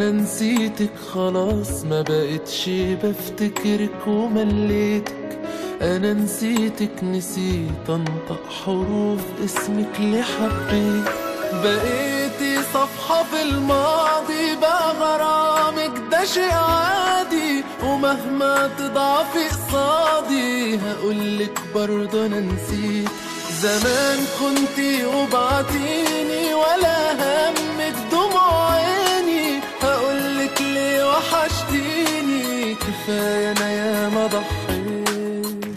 انا نسيتك خلاص ما بقتش بفتكرك ومليتك انا نسيتك نسيت انطق حروف اسمك اللي حبيت بقيتي صفحة في الماضي بقى غرامك ده شيء عادي ومهما تضعفي قصادي هقولك برضه انا نسيت زمان كنتي وبعتيني ولا همك دموع عيني هقولك ليه وحشتيني كفاية انا ياما ضحيت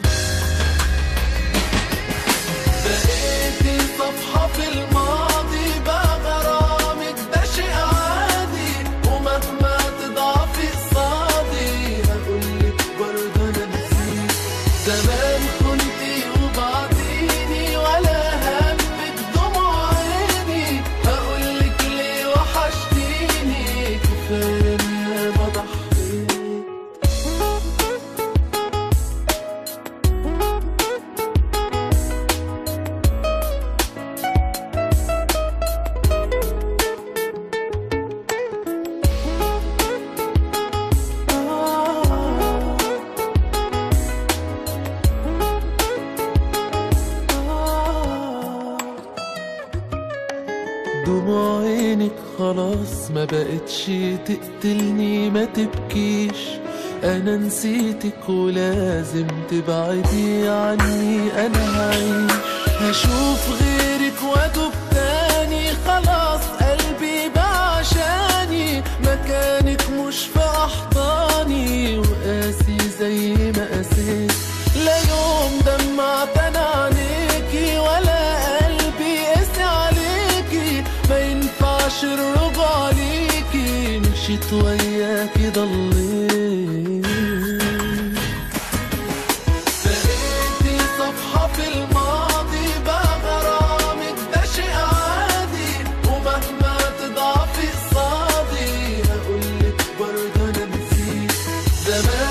بقيتي صفحة في الماضي بقى غرامك ده شيء عادي ومهما تضعفي قصادي هقولك برضه انا نسيت زمان كنتي وبعديني ولا همك دموع عيني هقولك ليه وحشتيني كفاية أنا ياما ضحيت دموع عينك خلاص ما بقتش تقتلني ما تبكيش انا نسيتك ولازم تبعدي عني انا هعيش هشوف غيرك وادوب تاني خلاص قلبي بقى عشاني مكانك مش في احضاني وقاسي زي ما قاسيت لا يوم دمعت انا عينيكي ولا قلبي قاسي عليكي ما ينفعش الرجوع ليكي مشيت وياكي ضليت بقيتي صفحة في الماضي بقى غرامك ده شيء عادي ومهما تضعفي قصادي هقولك برضه انا نسيت زمان